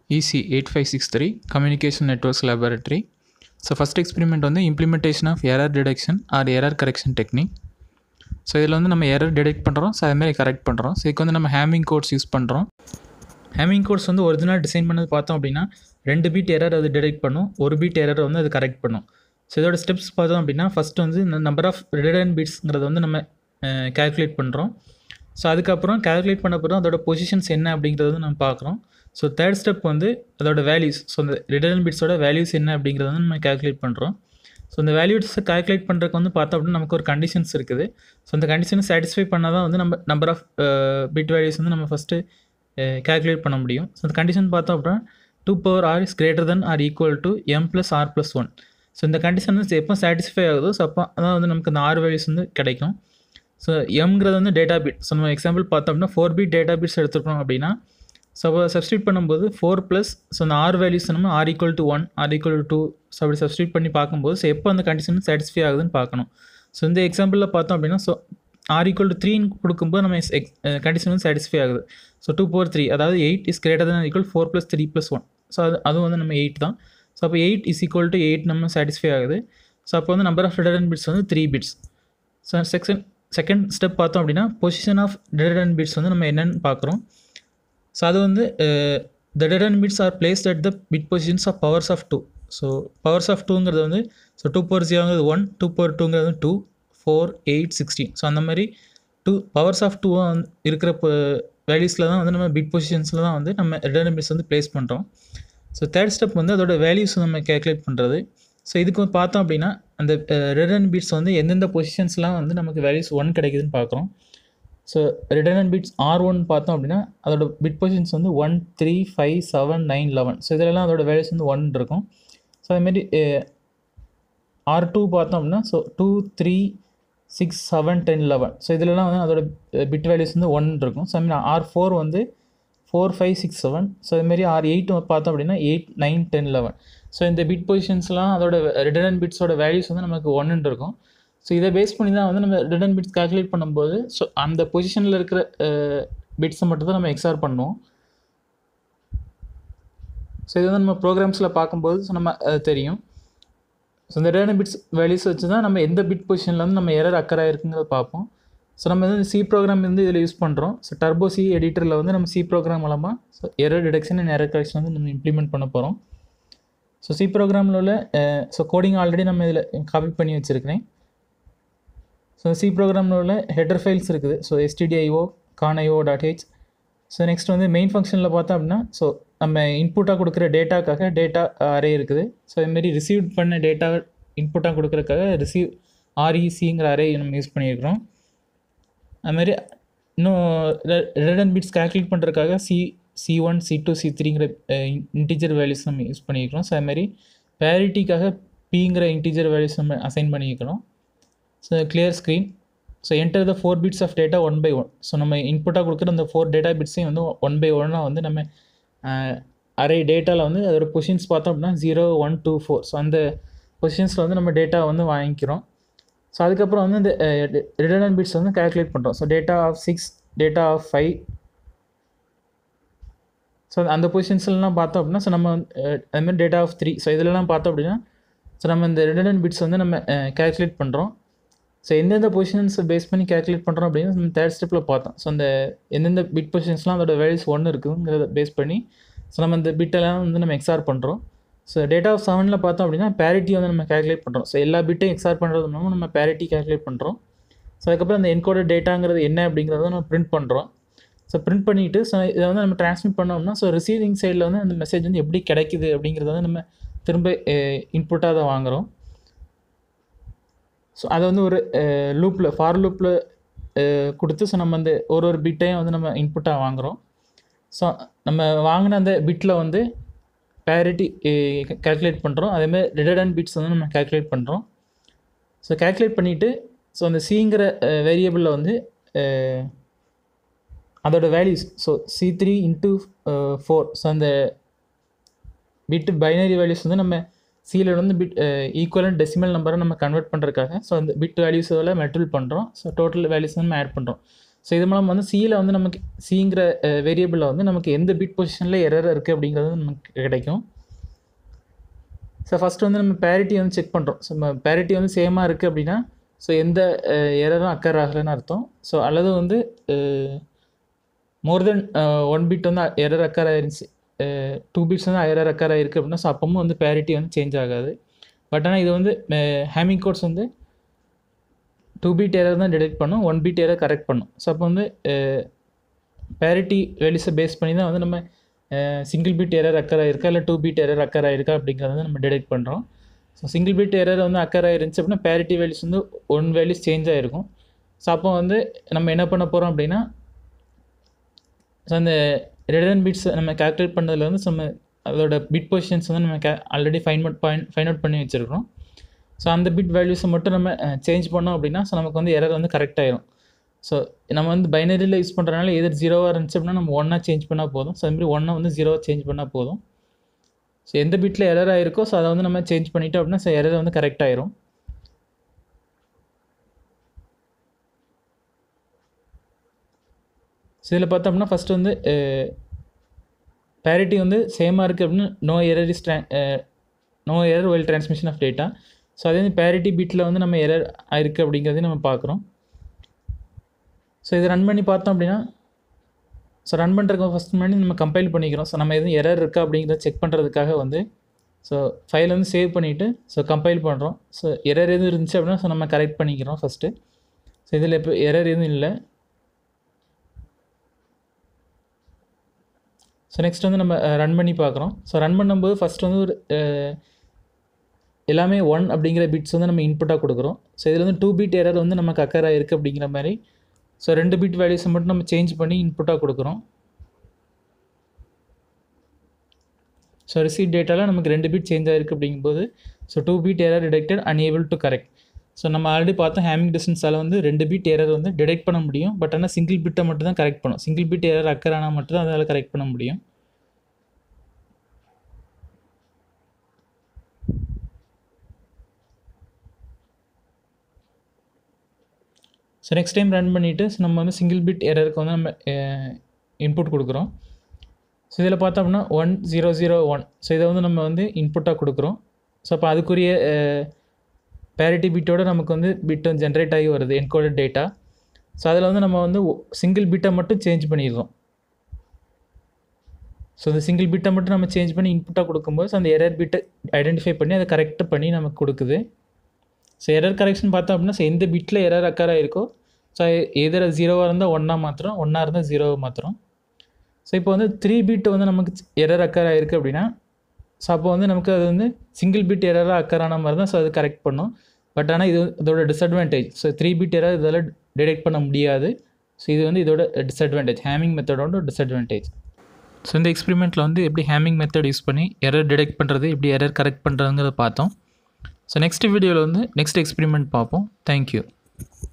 EC eight five six three communication networks laboratory so first experiment வந்து implementation of error detection or error correction technique so இதில் வந்து நம்ம error detect பண்ணுறோம் so அதுமாதிரி correct பண்ணுறோம் so இதுக்கு வந்து நம்ம ஹேமிங் கோட்ஸ் யூஸ் பண்ணுறோம் ஹேமிங் கோட்ஸ் வந்து ஒரிஜினல் டிசைன் பண்ணது பார்த்தோம் அப்படின்னா ரெண்டு பீட் எரர் அது டிடெக்ட் பண்ணும் ஒரு பீட் எரர் வந்து அது கரெக்ட் பண்ணும் ஸோ இதோட ஸ்டெப்ஸ் பார்த்தோம் அப்படின்னா ஃபஸ்ட்டு வந்து இந்த நம்பர் ஆஃப் ரிடர்ன் பீட்ஸ்ங்கிறத வந்து நம்ம கேல்குலேட் பண்ணுறோம் ஸோ அதுக்கப்புறம் கேல்குலேட் பண்ண அப்புறம் அதோட பொசிஷன்ஸ் என்ன அப்படிங்கிறத வந்து நம்ம பார்க்குறோம் ஸோ தேர்ட் ஸ்டெப் வந்து அதோட வேல்யூஸ் ஸோ அந்த ரிட்டர்ன் பிட்ஸோட வேல்யூஸ் என்ன அப்படிங்கிறத வந்து நம்ம கேல்குலேட் பண்ணுறோம் ஸோ இந்த வேல்யூஸை கால்குலேட் பண்ணுறதுக்கு வந்து பார்த்தோம் அப்படின்னா நமக்கு ஒரு கண்டிஷன்ஸ் இருக்குது ஸோ அந்த கண்டிஷனை சாட்டிஸ்ஃபை பண்ணால் தான் வந்து நம்ம நம்பர் ஆஃப் பிட் வேல்யூஸ் வந்து நம்ம ஃபஸ்ட்டு கேல்குலேட் பண்ண முடியும் ஸோ அந்த கண்டிஷன் பார்த்தோம் அப்படின்னா two power R is greater than or equal to M plus R plus one so இந்த கண்டிஷன் வந்து எப்போ சாட்டிஸ்ஃபை ஆகுதோ ஸோ அப்போ அதான் வந்து நமக்கு அந்த ஆர் வேல்யூஸ் வந்து கிடைக்கும் ஸோ எம்ங்கிறது வந்து டேட்டா பிட் ஸோ நம்ம எக்ஸாம்பிள் பார்த்தோம் அப்படின்னா ஃபோர் பிட் டேட்டா பிட்ஸ் எடுத்துருக்கோம் அப்படின்னா ஸோ அப்போ சப்ஸ்டியூட் பண்ணும்போது ஃபோர் ப்ளஸ் ஸோ அந்த ஆர் வேல்யூஸ் நம்ம R equal to one R equal to so அப்படி சப்ஸ்டியூட் பண்ணி பார்க்கும்போது ஸோ எப்போ அந்த கண்டிஷன் சாட்டிஸ்ஃபை ஆகுதுன்னு பார்க்கணும் ஸோ இந்த எக்ஸாம்பிளில் பார்த்தோம் அப்படின்னா ஸோ ஆர் ஈக்குவல் டு த்ரீன்னு கொடுக்கும்போது நம்ம எக்ஸ் கண்டிஷன் வந்து சாட்டிஸ்ஃபை ஆகுது ஸோ டூ ஃபோர் த்ரீ அதாவது eight is greater than equal four plus three plus one so அது அதுவும் வந்து நம்ம எயிட் தான் ஸோ அப்போ eight is equal to eight நம்ம சாட்டிஸ்ஃபை ஆகுது ஸோ அப்போ வந்து நம்பர் ஆஃப் ரிட்டர்ன் பிட்ஸ் வந்து three bits so second second step பார்த்தோம் அப்படின்னா பொசிஷன் ஆஃப் ரிட்டர்ன் பிட்ஸ் வந்து நம்ம என்னென்னு பார்க்குறோம் ஸோ அது வந்து the return bits are placed at the bit positions of powers of two so powers of டூங்கிறது வந்து ஸோ டூ பவர் ஜீரோங்கிறது ஒன் டூ பவர் டூங்கிறது வந்து two four eight sixteen so அந்த மாதிரி டூ பவர்ஸ் ஆஃப் டூ இருக்கிற வேல்யூஸில் தான் வந்து நம்ம பிட் பொசிஷன்ஸில் தான் வந்து நம்ம ரிட்டர்ன் பிட்ஸ் வந்து ப்ளேஸ் பண்ணுறோம் ஸோ தேர்ட் ஸ்டெப் வந்து அதோட வேல்யூஸ் நம்ம கேல்குலேட் பண்ணுறது ஸோ இதுக்கு பார்த்தோம் அப்படின்னா அந்த ரிட்டர்ன் பீட்ஸ் வந்து எந்தெந்த பொசிஷன்ஸ்லாம் வந்து நமக்கு வேல்யூஸ் ஒன் கிடைக்குதுன்னு பார்க்குறோம் so return bits are one பார்த்தோம் அப்படின்னா அதோட பிட் பொசிஷன்ஸ் வந்து one three five seven nine eleven so இதிலலாம் அதோட வேல்யூஸ் வந்து ஒன் இருக்கும் ஸோ அதுமாரி ஆர் டூ பார்த்தோம் அப்படின்னா so two three six seven ten eleven so இதிலலாம் வந்து அதோட பிட் வேல்யூஸ் வந்து ஒன் இருக்கும் ஸோ ஐ ஆர் ஃபோர் வந்து four five six seven so இதுமாரி ஆர் எயிட் பார்த்தோம் அப்படின்னா eight nine ten eleven so இந்த பிட் பொசிஷன்ஸ்லாம் அதோட ரிட்டர்ன் பிட்ஸோட வேல்யூஸ் வந்து நமக்கு ஒன்றுன்னு இருக்கும் ஸோ இதை பேஸ் பண்ணி தான் வந்து நம்ம ரிட்டர்ன் பிட்ஸ் கால்குலேட் பண்ணும்போது ஸோ அந்த பொசிஷனில் இருக்கிற பிட்ஸை மட்டும் தான் நம்ம எக்ஸார் பண்ணுவோம் ஸோ இது வந்து நம்ம ப்ரோக்ராம்ஸில் பார்க்கும்போது ஸோ நம்ம தெரியும் ஸோ இந்த ரிட்டர்ன் பிட்ஸ் வேல்யூஸ் வச்சு தான் நம்ம எந்த பிட் பொசிஷனில் வந்து நம்ம எரர் அக்கர் ஆகிருக்குங்கிறத பார்ப்போம் ஸோ நம்ம வந்து சி ப்ரோக்ராம் வந்து இதில் யூஸ் பண்ணுறோம் ஸோ டர்போ சி எடிட்டரில் வந்து நம்ம சி ப்ரோக்ராம் மூலமாக so error detection and error correction வந்து நம்ம இம்ப்ளிமெண்ட் பண்ண போகிறோம் ஸோ சி ப்ரோக்ராமில் உள்ள ஸோ கோடிங் ஆல்ரெடி நம்ம இதில் காப்பி பண்ணி வச்சுருக்கிறேன் ஸோ சி ப்ரோக்ராமில் உள்ள ஹெட்டர் ஃபைல்ஸ் இருக்குது so stdio conio dot H so next வந்து மெயின் ஃபங்க்ஷனில் பார்த்தோம் அப்படின்னா ஸோ நம்ம இன்புட்டாக கொடுக்குற டேட்டாக்காக டேட்டா அரே இருக்குது ஸோ இதுமாரி ரிசீவ் பண்ண டேட்டா இன்புட்டாக கொடுக்குறதுக்காக ரிசீவ் ஆர்இசிங்கிற அரே நம்ம யூஸ் பண்ணியிருக்கிறோம் அதுமாரி இன்னும் ரிட்டர்ன் பிட்ஸ் கேல்குலேட் பண்ணுறதுக்காக C C one C two C த்ரீங்கிற இன்டிஜர் வேல்யூஸ் நம்ம யூஸ் பண்ணியிருக்கிறோம் ஸோ அதுமாரி பேரிட்டிக்காக பிங்கிற இன்டிஜர் வேல்யூஸ் நம்ம அசைன் பண்ணியிருக்கிறோம் so clear screen so enter the four bits of data one by one so நம்ம இன்புட்டாக கொடுக்குற அந்த ஃபோர் டேட்டா பிட்ஸையும் வந்து ஒன் பை ஒன்னாக வந்து நம்ம அரே டேட்டாவில் வந்து அதோட பொசிஷன்ஸ் பார்த்தோம் அப்படின்னா zero one two four so அந்த பொசிஷன்ஸில் வந்து நம்ம டேட்டா வந்து வாங்கிக்கிறோம் ஸோ அதுக்கப்புறம் வந்து இந்த ரிட்டர்ன் பிட்ஸ் வந்து கேல்குலேட் பண்ணுறோம் so data of six data of five so அந்த பொசிஷன்ஸ்லாம் பார்த்தோம் அப்படின்னா ஸோ நம்ம அதுமாதிரி டேட்டா ஆஃப் த்ரீ ஸோ இதிலலாம் பார்த்தோம் அப்படின்னா ஸோ நம்ம இந்த ரிட்டர்ன் பிட்ஸ் வந்து நம்ம கேல்குலேட் பண்ணுறோம் ஸோ எந்தெந்த பொசிஷன்ஸை பேஸ் பண்ணி கேல்குலேட் பண்ணுறோம் அப்படின்னு நம்ம தேர்ட் ஸ்டெப்பில் பார்த்தோம் ஸோ அந்த எந்தெந்த பிட் பொசிஷன்ஸ்லாம் அதோட வேல்யூஸ் ஒன்று இருக்குங்கிறத பேஸ் பண்ணி ஸோ நம்ம இந்த பிட்டெல்லாம் வந்து நம்ம எக்ஸார் பண்ணுறோம் ஸோ டேட்டா ஆஃப் செவனில் பார்த்தோம் அப்படின்னா பேரிட்டி வந்து நம்ம கேல்குலேட் பண்ணுறோம் ஸோ எல்லா பிட்டையும் எக்ஸார் பண்ணுறது மூலமாக நம்ம பேரிட்டி கேல்குலேட் பண்ணுறோம் ஸோ அதுக்கப்புறம் அந்த என்கோடட் டேட்டாங்கிறது என்ன அப்படிங்கிறத நம்ம பிரிண்ட் பண்ணுறோம் ஸோ பிரிண்ட் பண்ணிவிட்டு ஸோ இதை வந்து நம்ம ட்ரான்ஸ்மிட் பண்ணோம்னா ஸோ ரிசீவிங் சைடில் வந்து அந்த மெசேஜ் வந்து எப்படி கிடைக்குது அப்படிங்கிறத வந்து நம்ம திரும்ப இன்புட்டாக தான் வாங்குகிறோம் ஸோ அதை வந்து ஒரு லூப்பில் ஃபார் லூப்பில் கொடுத்து ஸோ நம்ம அந்த ஒரு ஒரு பிட்டையும் வந்து நம்ம இன்புட்டாக வாங்குகிறோம் ஸோ நம்ம வாங்கின அந்த பிட்டில் வந்து பேரிட்டி கேல்குலேட் பண்ணுறோம் அதேமாதிரி ரிடர்டன் பிட்ஸ் வந்து நம்ம கேல்குலேட் பண்ணுறோம் ஸோ கேல்குலேட் பண்ணிவிட்டு ஸோ அந்த சிங்கிற வேரியபிளில் வந்து அதோட values so C three into four so அந்த பிட்டு பைனரி வேல்யூஸ் வந்து நம்ம சியில் வந்து பிட் ஈக்குவலன் டெசிமல் நம்பரை நம்ம கன்வெர்ட் பண்ணுறதுக்காக ஸோ அந்த பிட் வேல்யூஸோட மெட்டல் பண்ணுறோம் ஸோ டோட்டல் வேல்யூஸ் நம்ம ஆட் பண்ணுறோம் ஸோ இது மூலம் வந்து சியில் வந்து நமக்கு சிங்கிற வேரியபிளில் வந்து நமக்கு எந்த பிட் பொசிஷனில் எரர் இருக்குது அப்படிங்கிறது நமக்கு கிடைக்கும் ஸோ ஃபஸ்ட்டு வந்து நம்ம பேரிட்டி வந்து செக் பண்ணுறோம் ஸோ நம்ம பேரிட்டி வந்து சேமாக இருக்குது அப்படின்னா ஸோ எந்த எரரும் அக்கர் ஆகலைன்னு அர்த்தம் ஸோ அல்லது வந்து மோர் தென் ஒன் பிட் வந்து எரர் அக்கர் ஆயிருந்துச்சு டூ பிட்ஸ் வந்து எரர் அக்கர் ஆயிருக்கு அப்படின்னா ஸோ அப்பவும் வந்து பேரிட்டி வந்து சேஞ்ச் ஆகாது பட் ஆனால் இது வந்து ஹேமிங் கோட்ஸ் வந்து டூ பீட் எரர் தான் டிடெக்ட் பண்ணும் ஒன் பீட் எரர் கரெக்ட் பண்ணும் ஸோ அப்போ வந்து பேரிட்டி வேல்யூஸை பேஸ் பண்ணி தான் வந்து நம்ம சிங்கிள் பீட் எரர் அக்கர் ஆயிருக்கா இல்லை டூ பீட் எரர் அக்கர் ஆயிருக்கா அப்படிங்கிறத வந்து நம்ம டிடெக்ட் பண்ணுறோம் ஸோ சிங்கிள் பீட் எரர் வந்து அக்கர் ஆயிருந்துச்சு அப்படின்னா பேரிட்டி வேல்யூஸ் வந்து ஒன் வேல்யூஸ் சேஞ்ச் ஆகிருக்கும் ஸோ அப்போ வந்து நம்ம என்ன பண்ண போகிறோம் அப்படின்னா ஸோ அந்த ரெடன் பீட்ஸ் நம்ம கேல்குலேட் பண்ணதில் வந்து நம்ம அதோட பிட் பொசிஷன்ஸ் வந்து நம்ம கே already find out point find out பண்ணி வச்சுருக்கோம் ஸோ அந்த பிட் வேல்யூஸை மட்டும் நம்ம சேஞ்ச் பண்ணோம் அப்படின்னா ஸோ நமக்கு வந்து எரர் வந்து கரெக்ட் ஆயிரும் ஸோ நம்ம வந்து பைனரியில் யூஸ் பண்ணுறதுனால எதிர் ஜீரோவாக இருந்துச்சு அப்படின்னா நம்ம ஒன்னாக சேஞ்ச் பண்ணால் போதும் ஸோ அதுமாதிரி ஒன்னை வந்து ஜீரோவாக சேஞ்ச் பண்ணால் போதும் ஸோ எந்த பிட்டில் எரர் ஆயிருக்கோ ஸோ அதை வந்து நம்ம சேஞ்ச் பண்ணிட்டோம் அப்படின்னா ஸோ எரர் வந்து கரெக்ட் ஆயிரும் ஸோ இதில் பார்த்தோம்னா ஃபஸ்ட்டு வந்து பேரிட்டி வந்து சேமாக இருக்குது அப்படின்னா no error is no error well transmission of data so அதே வந்து பேரிட்டி பிட்டில் வந்து நம்ம எரர் ஆயிருக்கு அப்படிங்கிறதையும் நம்ம பார்க்குறோம் ஸோ இதை ரன் பண்ணி பார்த்தோம் அப்படின்னா ஸோ ரன் பண்ணுறதுக்கு ஃபஸ்ட் முன்னாடி நம்ம கம்பைல் பண்ணிக்கிறோம் ஸோ நம்ம எதுவும் எரர் இருக்கா அப்படிங்கிறத செக் பண்ணுறதுக்காக வந்து ஸோ ஃபைல் வந்து சேவ் பண்ணிவிட்டு ஸோ கம்பைல் பண்ணுறோம் ஸோ எரர் எதுவும் இருந்துச்சு அப்படின்னா ஸோ நம்ம கரெக்ட் பண்ணிக்கிறோம் ஃபஸ்ட்டு ஸோ இதில் இப்போ எரர் எதுவும் இல்லை ஸோ நெக்ஸ்ட் வந்து நம்ம ரன் பண்ணி பார்க்குறோம் ஸோ ரன் பண்ணும்போது ஃபஸ்ட் வந்து ஒரு எல்லாமே ஒன் அப்படிங்கிற பிட்ஸ் வந்து நம்ம இன்புட்டாக கொடுக்குறோம் ஸோ இதில் வந்து டூ பிட் எரர் வந்து நமக்கு அக்கர் ஆகிருக்கு அப்படிங்கிற மாதிரி ஸோ ரெண்டு பிட் வேல்யூஸை மட்டும் நம்ம சேஞ்ச் பண்ணி இன்புட்டாக கொடுக்குறோம் ஸோ ரிசீட் டேட்டாவில் நமக்கு ரெண்டு பிட் சேஞ்ச் ஆகிருக்கு அப்படிங்கும்போது so two bit error detected unable to correct so நம்ம ஆல்ரெடி பார்த்தோம் ஹேமிங் டிஸ்டன்ஸால் வந்து ரெண்டு பிட் எரர் வந்து டிடெக்ட் பண்ண முடியும் பட் ஆனால் சிங்கிள் பிட்டை மட்டும் தான் கரெக்ட் பண்ணும் சிங்கிள் பிட் எரர் அக்கர் ஆனால் மட்டும் தான் அதால் கரெக்ட் பண்ண முடியும் ஸோ நெக்ஸ்ட் டைம் ரன் பண்ணிவிட்டு நம்ம வந்து சிங்கிள் பிட் எரருக்கு வந்து நம்ம இன்புட் கொடுக்குறோம் ஸோ இதில் பார்த்தோம்னா one zero zero one so இதை வந்து நம்ம வந்து இன்புட்டாக கொடுக்குறோம் ஸோ அப்போ அதுக்குரிய பேரிட்டி பிட்டோட நமக்கு வந்து பிட் வந்து ஜென்ரேட் ஆகி வருது என்கோடட் டேட்டா ஸோ அதில் வந்து நம்ம வந்து சிங்கிள் பிட்டை மட்டும் சேஞ்ச் பண்ணிடுறோம் ஸோ இந்த சிங்கிள் பிட்டை மட்டும் நம்ம சேஞ்ச் பண்ணி இன்புட்டாக கொடுக்கும்போது ஸோ அந்த எரர் பிட்டை ஐடென்டிஃபை பண்ணி அதை கரெக்ட் பண்ணி நமக்கு கொடுக்குது ஸோ எரர் கரெக்ஷன் பார்த்தோம் அப்படின்னா ஸோ எந்த பிட்டில் எரர் அக்கராக இருக்கோ ஸோ எதிர ஜீரோவாக இருந்தால் ஒன்றா மாத்திரம் ஒன்றா இருந்தால் ஜீரோவை மாத்திரம் ஸோ இப்போ வந்து த்ரீ பிட் வந்து நமக்கு எரர் அக்கர் ஆகிருக்கு அப்படின்னா ஸோ அப்போ வந்து நமக்கு அது வந்து சிங்கிள் பிட் எரராக அக்கரான மாதிரி தான் ஸோ அது கரெக்ட் பண்ணும் பட் ஆனால் இது இதோட disadvantage so three bit error இதால் டிடெக்ட் பண்ண முடியாது ஸோ இது வந்து இதோட டிஸ்அட்வான்டேஜ் ஹேமிங் மெத்தடோட டிஸ்அட்வான்டேஜ் ஸோ இந்த எக்ஸ்பெரிமெண்ட்டில் வந்து எப்படி ஹேமிங் மெத்தட் யூஸ் பண்ணி எரர் டிடெக்ட் பண்ணுறது எப்படி எரர் கரெக்ட் பண்ணுறதுங்கிறத பார்த்தோம் ஸோ நெக்ஸ்ட் வீடியோவில் வந்து நெக்ஸ்ட் எக்ஸ்பெரிமெண்ட் பார்ப்போம் தேங்க்யூ